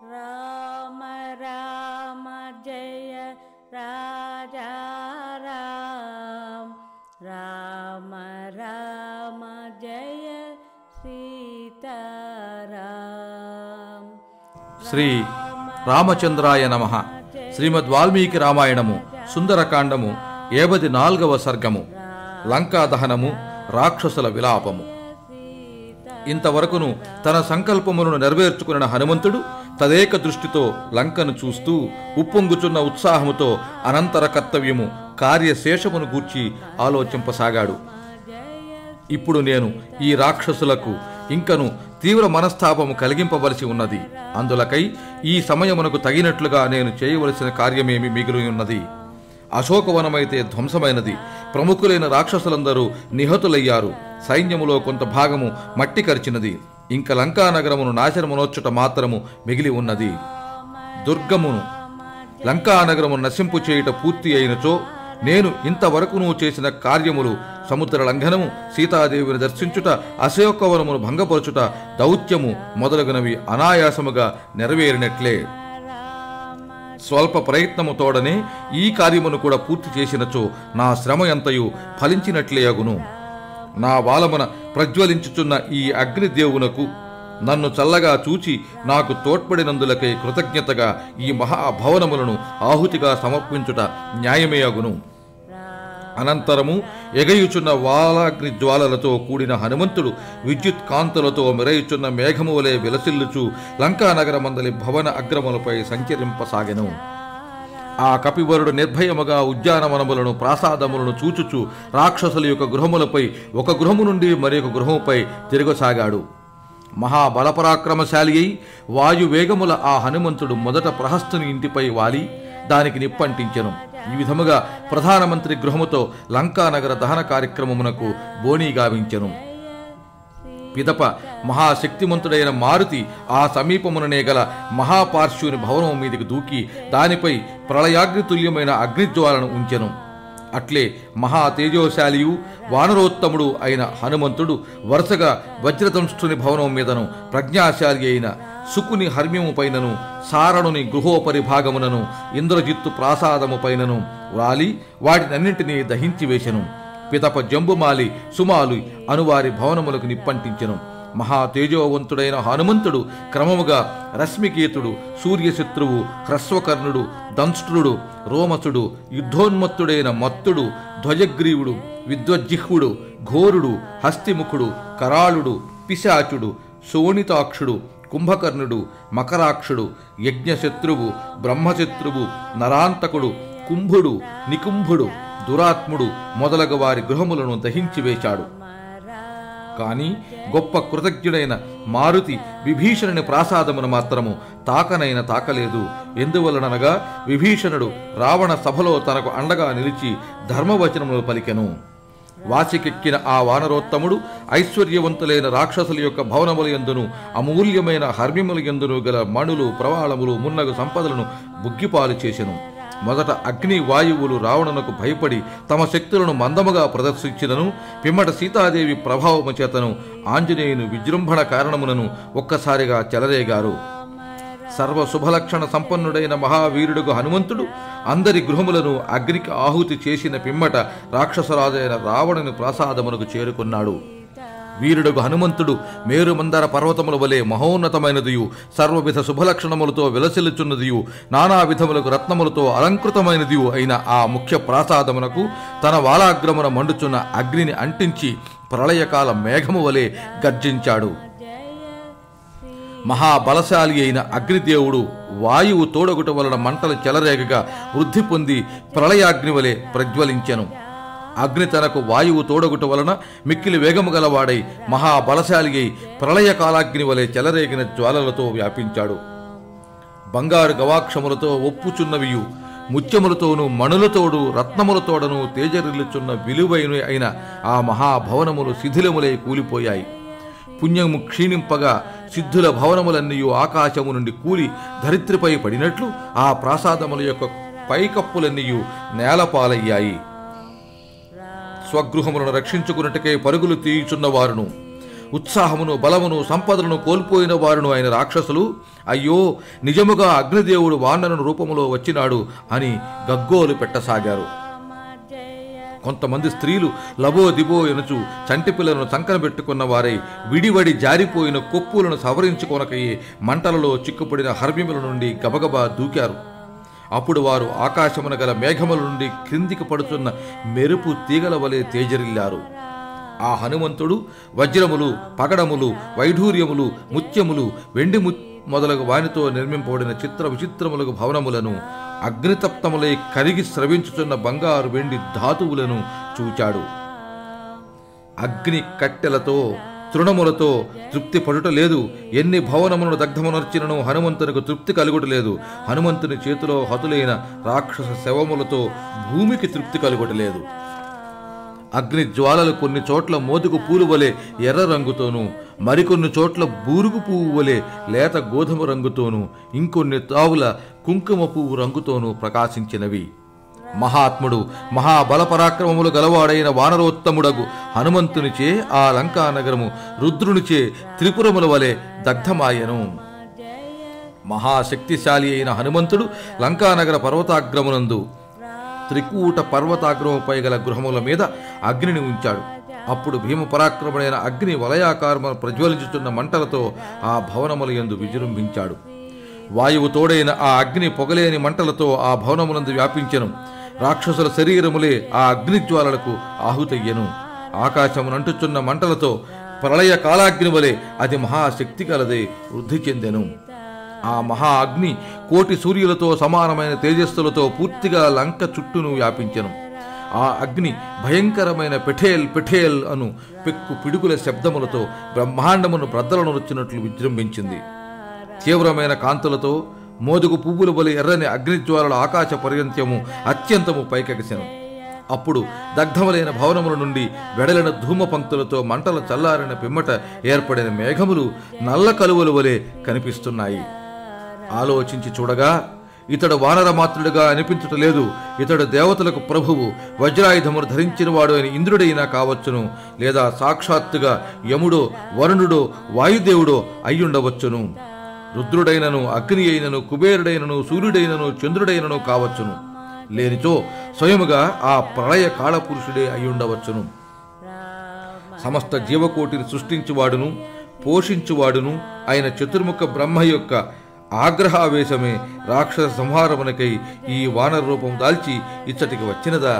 రామ రామ జయ రాజా రామ రామ రామ జయ సీతారాం శ్రీ రామచంద్రాయ నమ శ్రీమద్ వాల్మీకి రామాయణము సుందరకాండము ఏబది నాల్గవ సర్గము లంకా దహనము రాక్షసుల విలాపము ఇంతవరకును తన సంకల్పములను నెరవేర్చుకున్న హనుమంతుడు తదేక దృష్టితో లంకను చూస్తూ ఉప్పొంగుచున్న ఉత్సాహముతో అనంతర కర్తవ్యము కార్యశేషమును గూర్చి ఆలోచింపసాగాడు ఇప్పుడు నేను ఈ రాక్షసులకు ఇంకను తీవ్ర మనస్తాపము కలిగింపవలసి ఉన్నది అందులకై ఈ సమయమునకు తగినట్లుగా నేను చేయవలసిన కార్యమేమి మిగిలి ఉన్నది అశోకవనమైతే ధ్వంసమైనది ప్రముఖులైన రాక్షసులందరూ నిహతులయ్యారు సైన్యములో కొంత భాగము మట్టి కరిచినది ఇంక లంకా నగరమును నాశనమునొచ్చుట మాత్రము మిగిలి ఉన్నది దుర్గమును లంకానగరము నశింపు చేయుట పూర్తి అయినచో నేను ఇంతవరకును చేసిన కార్యములు సముద్ర లంఘనము సీతాదేవిని దర్శించుట అశోకవనమును భంగపరచుట దౌత్యము మొదలగునవి అనాయాసముగా నెరవేరినట్లే స్వల్ప ప్రయత్నము తోడనే ఈ కార్యమును కూడా పూర్తి చేసినచో నా శ్రమ ఎంతయు ఫలించినట్లే అగును నా వాలమున ప్రజ్వలించుచున్న ఈ అగ్నిదేవునకు నన్ను చల్లగా చూచి నాకు తోడ్పడినందులకై కృతజ్ఞతగా ఈ మహాభవనములను ఆహుతిగా సమర్పించుట న్యాయమే అగును అనంతరము ఎగయుచున్న వాలాగ్ని జ్వాలలతో కూడిన హనుమంతుడు విద్యుత్ కాంతులతో మెరయుచున్న మేఘము వలె విలసిల్లుచు లంకానగరమందలి భవన అగ్రములపై సంచరింపసాగెను ఆ కపివరుడు నిర్భయముగా ఉద్యానవనములను ప్రాసాదములను చూచుచు రాక్షసుల యొక్క గృహములపై ఒక గృహము నుండి మరొక గృహముపై తిరగసాగాడు మహాబలపరాక్రమశాలి అయి వాయువేగముల ఆ హనుమంతుడు మొదట ప్రహస్తుని ఇంటిపై వాలి దానికి నిప్పంటించెను ఈ విధముగా ప్రధానమంత్రి గృహముతో లంకానగర దహన కార్యక్రమమునకు బోణీ గావించెను పిదప మహాశక్తిమంతుడైన మారుతి ఆ సమీపముననే గల మహాపార్శ్వుని భవనం మీదికి దూకి దానిపై ప్రళయాగ్నితుల్యమైన అగ్నిజ్వాలను ఉంచెను అట్లే మహా తేజోశాలియు వానరోత్తముడు అయిన హనుమంతుడు వరుసగా వజ్రదంష్టుని భవనం మీదను ప్రజ్ఞాశాలి అయిన సుకుని హర్మ్యము పైనను సారణుని గృహోపరి భాగమునను ఇంద్రజిత్తు ప్రాసాదము పైనను వ్రాలి వాటినన్నింటినీ దహించి వేశెను పితప జంబుమాలి సుమాలు అనువారి భవనములకు నిప్పంటించెను మహా తేజోవంతుడైన హనుమంతుడు క్రమముగా రశ్మికేతుడు సూర్యశత్రువు హ్రస్వకర్ణుడు దంష్ట్రుడు రోమసుడు యుద్ధోన్మత్తుడైన మత్తుడు ధ్వజగ్రీవుడు విద్వజ్జిహ్వుడు ఘోరుడు హస్తిముఖుడు కరాళుడు పిశాచుడు శోణితాక్షుడు కుంభకర్ణుడు మకరాక్షుడు యజ్ఞశత్రువు బ్రహ్మశత్రువు నరాంతకుడు కుంభుడు నికుంభుడు దురాత్ముడు మొదలగు వారి గృహములను దహించి వేశాడు కాని గొప్ప కృతజ్ఞుడైన మారుతి విభీషణుని ప్రాసాదమును మాత్రము తాకనైన తాకలేదు ఎందువలననగా విభీషణుడు రావణ సభలో తనకు అండగా నిలిచి ధర్మవచనములు పలికెను వాసికెక్కిన ఆ వానరోత్తముడు ఐశ్వర్యవంతులైన రాక్షసుల యొక్క భవనముల ఎందును అమూల్యమైన హర్మ్యముల ఎందును గల మణులు ప్రవాళములు మున్నగు సంపదలను బుగ్గిపాలు చేసెను మొదట అగ్ని వాయువులు రావణునకు భయపడి తమ శక్తులను మందముగా ప్రదర్శించినను పిమ్మట సీతాదేవి ప్రభావము చేతను ఆంజనేయుని విజృంభణ కారణమునను ఒక్కసారిగా చెలరేగారు సర్వ శుభలక్షణ సంపన్నుడైన మహావీరుడుగు హనుమంతుడు అందరి గృహములను అగ్నికి ఆహుతి చేసిన పిమ్మట రాక్షసరాజైన రావణుని ప్రాసాదమునకు చేరుకున్నాడు వీరుడుగు హనుమంతుడు మేరుమందర పర్వతముల వలె మహోన్నతమైనదియు సర్వవిధ శుభలక్షణములతో విలసిల్లుచున్నదియు నానా విధములకు రత్నములతో అలంకృతమైనదియు అయిన ఆ ముఖ్య ప్రాసాదమునకు తన వాలాగ్రమున మండుచున్న అగ్నిని అంటించి ప్రళయకాల మేఘము వలె గర్జించాడు మహాబలశాలి అయిన అగ్నిదేవుడు వాయువు తోడగుట వలన మంటలు చెలరేగగా వృద్ధి పొంది ప్రళయాగ్ని వలె ప్రజ్వలించెను అగ్ని తనకు వాయువు తోడగుట వలన మిక్కిలి వేగము గలవాడై మహాబలశాలి అయి ప్రళయకాలాగ్ని వలె చెలరేగిన జ్వాలలతో వ్యాపించాడు బంగారు గవాక్షములతో ఒప్పుచున్నవియు ముత్యములతోనూ మణులతోడు రత్నములతోడను తేజరిల్లుచున్న విలువైన అయిన ఆ మహాభవనములు శిథిలములై కూలిపోయాయి పుణ్యము క్షీణింపగా సిద్ధుల భవనములన్నీయు ఆకాశము నుండి కూలి ధరిత్రిపై పడినట్లు ఆ ప్రాసాదముల యొక్క పైకప్పులన్నీయు నేలపాలయ్యాయి స్వగృహములను రక్షించుకున్నట్టుకే పరుగులు తీయుచున్న వారును ఉత్సాహమును బలమును సంపదలను కోల్పోయిన వారును అయిన రాక్షసులు అయ్యో నిజముగా అగ్నిదేవుడు వానరను రూపములో వచ్చినాడు అని గగ్గోలు పెట్టసాగారు కొంతమంది స్త్రీలు లబో దిబో ఎనుచు చంటి పిల్లలను చంకన పెట్టుకున్న వారై విడివడి జారిపోయిన కొప్పులను సవరించుకొనకయ్యే మంటలలో చిక్కుపడిన హర్మ్యముల నుండి గబగబా దూకారు అప్పుడు వారు ఆకాశమున గల మేఘముల నుండి క్రిందికి పడుతున్న మెరుపు తీగల వలె తేజరిల్లారు ఆ హనుమంతుడు వజ్రములు పగడములు వైఢూర్యములు ముత్యములు వెండి ము మొదలగు వానితో నిర్మింపబడిన చిత్ర విచిత్రములకు భవనములను అగ్నితప్తములై కరిగి స్రవించుచున్న బంగారు వెండి ధాతువులను చూచాడు అగ్ని కట్టెలతో తృణములతో తృప్తి పడుట లేదు ఎన్ని భవనములను దగ్ధమునర్చినను హనుమంతునికి తృప్తి కలుగుట లేదు హనుమంతుని చేతిలో హతులైన రాక్షస శవములతో భూమికి తృప్తి కలుగుట లేదు అగ్ని జ్వాలలు కొన్ని చోట్ల మోదుగు పూలు వలె ఎర్ర రంగుతోనూ మరికొన్ని చోట్ల బూరుగు పువ్వు వలె లేత గోధుమ రంగుతోనూ ఇంకొన్ని తావుల కుంకుమ పువ్వు రంగుతోనూ ప్రకాశించినవి మహాత్ముడు మహాబలపరాక్రమములు గలవాడైన వానరోత్తముడగు హనుమంతునిచే ఆ లంకా నగరము రుద్రునిచే త్రిపురముల వలె దగ్ధమాయను మహాశక్తిశాలి అయిన హనుమంతుడు లంకానగర పర్వతాగ్రమునందు త్రికూట పర్వతాగ్రముపై గల గృహముల మీద అగ్నిని ఉంచాడు అప్పుడు భీమ పరాక్రముడైన అగ్ని వలయాకారమును ప్రజ్వలించుతున్న మంటలతో ఆ భవనముల యందు విజృంభించాడు వాయువు తోడైన ఆ అగ్ని పొగలేని మంటలతో ఆ భవనమునందు వ్యాపించెను రాక్షసుల శరీరములే ఆ అగ్నిజ్వాలలకు ఆహుతయ్యెను ఆకాశమునంటుచున్న మంటలతో ప్రళయ కాలాగ్ని వలె అది మహాశక్తి కలదే వృద్ధి చెందెను ఆ మహా అగ్ని కోటి సూర్యులతో సమానమైన తేజస్సులతో పూర్తిగా లంక చుట్టూను వ్యాపించెను ఆ అగ్ని భయంకరమైన పెఠేల్ పెఠేల్ అను పెక్కు పిడుగుల శబ్దములతో బ్రహ్మాండమును బ్రద్దలను వచ్చినట్లు విజృంభించింది తీవ్రమైన కాంతులతో మోదుగు పువ్వుల వలె ఎర్రని అగ్నిజ్వాలల ఆకాశ పర్యంత్యము అత్యంతము పైకెగసెను అప్పుడు దగ్ధములైన భవనముల నుండి వెడలిన ధూమ పంక్తులతో మంటల చల్లారిన పిమ్మట ఏర్పడిన మేఘములు నల్ల కలువల వలె కనిపిస్తున్నాయి ఆలోచించి చూడగా ఇతడు వానరమాత్రుడిగా అనిపించుటలేదు ఇతడు దేవతలకు ప్రభువు వజ్రాయుధమును ధరించినవాడు అయిన ఇంద్రుడైనా కావచ్చును లేదా సాక్షాత్తుగా యముడో వరుణుడో వాయుదేవుడో అయ్యుండవచ్చును రుద్రుడైనను అగ్ని అయినను కుబేరుడైనను సూర్యుడైనను చంద్రుడైనను కావచ్చును లేనిచో స్వయముగా ఆ ప్రళయ కాళపురుషుడే అయ్యుండవచ్చును సమస్త జీవకోటిని సృష్టించువాడును పోషించువాడును ఆయన చతుర్ముఖ బ్రహ్మ యొక్క ఆగ్రహావేశమే రాక్షస సంహారమునకై ఈ వానర రూపం దాల్చి ఇచ్చటికి వచ్చినదా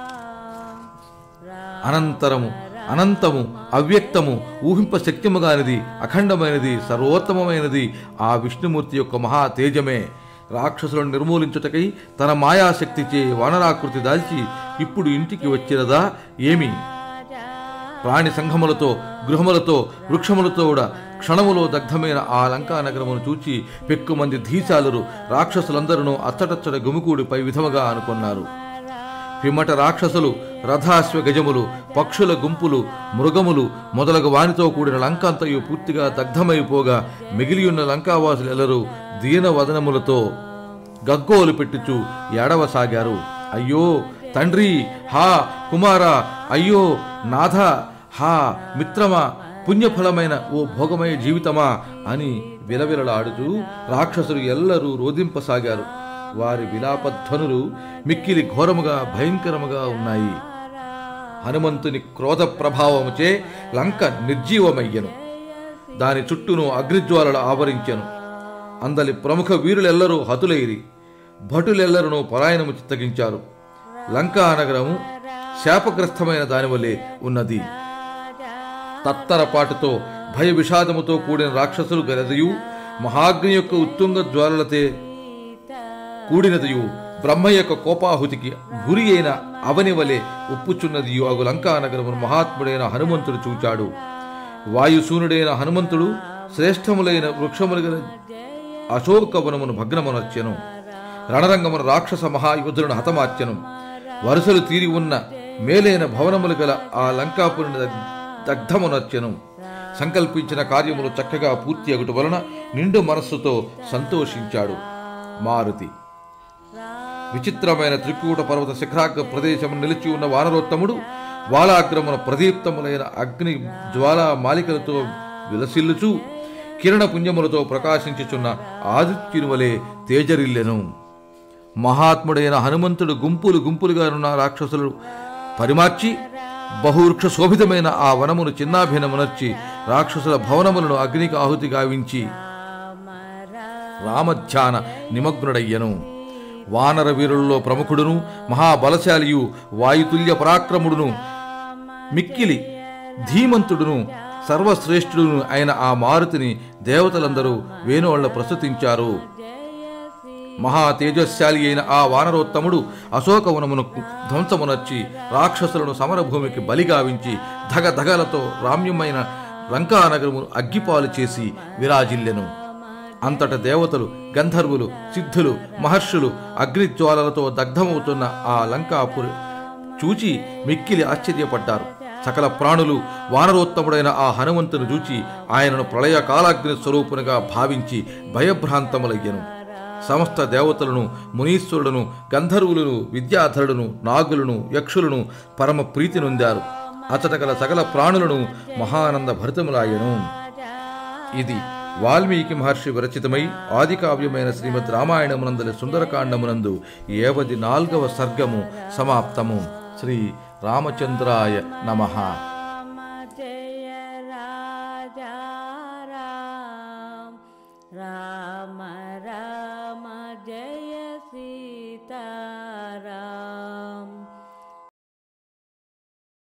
అనంతరము అనంతము అవ్యక్తము ఊహింప శక్యముగానిది అఖండమైనది సర్వోత్తమమైనది ఆ విష్ణుమూర్తి యొక్క మహా తేజమే రాక్షసులను నిర్మూలించుటకై తన మాయాశక్తిచే వానరాకృతి దాల్చి ఇప్పుడు ఇంటికి వచ్చినదా ఏమి ప్రాణి సంఘములతో గృహములతో వృక్షములతో కూడా క్షణములో దగ్ధమైన ఆ లంకా నగరమును చూచి పెక్కుమంది ధీశాలురు రాక్షసులందరూ అచ్చటచ్చట గుమికూడిపై విధముగా అనుకున్నారు పిమ్మట రాక్షసులు రథాశ్వ గజములు పక్షుల గుంపులు మృగములు మొదలగు వానితో కూడిన లంకంతయు పూర్తిగా దగ్ధమైపోగా మిగిలియున్న లంకావాసులెల్లరూ దీన వదనములతో గగ్గోలు పెట్టుచు ఏడవసాగారు అయ్యో తండ్రి హా కుమార అయ్యో నాథ హా మిత్రమా పుణ్యఫలమైన ఓ భోగమయ జీవితమా అని విలవిలలాడుతూ రాక్షసులు ఎల్లరూ రోధింపసాగారు వారి విలాపధ్వనులు మిక్కిలి ఘోరముగా భయంకరముగా ఉన్నాయి హనుమంతుని క్రోధ ప్రభావముచే లంక నిర్జీవమయ్యను దాని చుట్టూను అగ్నిజ్వాలలు ఆవరించెను అందలి ప్రముఖ వీరులెల్లరూ హతులైరి భటులెల్లరూ పలాయనము చిత్తగించారు లంకా నగరము శాపగ్రస్తమైన దానివలే ఉన్నది తత్తరపాటుతో భయ విషాదముతో కూడిన రాక్షసులు గలదయు మహాగ్ని యొక్క ఉత్తుంగ జ్వాలలతే కూడినదియు బ్రహ్మ యొక్క కోపాహుతికి గురి అయిన అవని వలె ఉప్పుచున్నదియు అగు లంకా నగరమును మహాత్ముడైన హనుమంతుడు చూచాడు వాయుసూనుడైన హనుమంతుడు శ్రేష్టములైన వృక్షములు గల అశోకవనమును భగ్నమునర్చెను రణరంగమున రాక్షస మహాయుధులను హతమార్చెను వరుసలు తీరి ఉన్న మేలైన భవనములు గల ఆ లంకాపురిని దగ్- దగ్ధమునర్చెను సంకల్పించిన కార్యములు చక్కగా పూర్తి అగుట వలన నిండు మనస్సుతో సంతోషించాడు మారుతి విచిత్రమైన త్రికూట పర్వత శిఖరాగ్ర ప్రదేశం నిలిచి ఉన్న వానరోత్తముడు వాలాగ్రమున ప్రదీప్తములైన అగ్ని జ్వాలా మాలికలతో విలసిల్లుచు కిరణ పుంజములతో ప్రకాశించుచున్న ఆదిత్యుని వలె తేజరిల్లెను మహాత్ముడైన హనుమంతుడు గుంపులు గుంపులుగా ఉన్న రాక్షసులు పరిమార్చి బహువృక్ష శోభితమైన ఆ వనమును చిన్నాభిన్నమునర్చి రాక్షసుల భవనములను అగ్నికి ఆహుతి గావించి రామధ్యాన నిమగ్నుడయ్యను వానర వీరులలో ప్రముఖుడును మహాబలశాలియు వాయుతుల్య పరాక్రముడును మిక్కిలి ధీమంతుడును సర్వశ్రేష్ఠుడును అయిన ఆ మారుతిని దేవతలందరూ వేణోళ్ల ప్రస్తుతించారు మహా తేజస్శాలి అయిన ఆ వానరోత్తముడు అశోకవనమునకు ధ్వంసమునర్చి రాక్షసులను సమరభూమికి బలిగావించి ధగధగలతో రామ్యమైన లంకానగరమును అగ్గిపాలు చేసి విరాజిల్లెను అంతట దేవతలు గంధర్వులు సిద్ధులు మహర్షులు అగ్నిజ్వాలలతో దగ్ధమవుతున్న ఆ లంకాపురి చూచి మిక్కిలి ఆశ్చర్యపడ్డారు సకల ప్రాణులు వానరోత్తముడైన ఆ హనుమంతుని చూచి ఆయనను ప్రళయ కాలాగ్ని స్వరూపునిగా భావించి భయభ్రాంతములయ్యను సమస్త దేవతలను మునీశ్వరులను గంధర్వులను విద్యాధరులను నాగులను యక్షులను పరమ ప్రీతి నొందారు అచట గల సకల ప్రాణులను మహానంద భరితములాయను ఇది వాల్మీకి మహర్షి విరచితమై ఆదికావ్యమైన శ్రీమద్ రామాయణమునందలి సుందరకాండమునందు ఏవది నాల్గవ సర్గము సమాప్తము శ్రీ రామచంద్రాయ నమః రామ జయ రాజా రామ రామ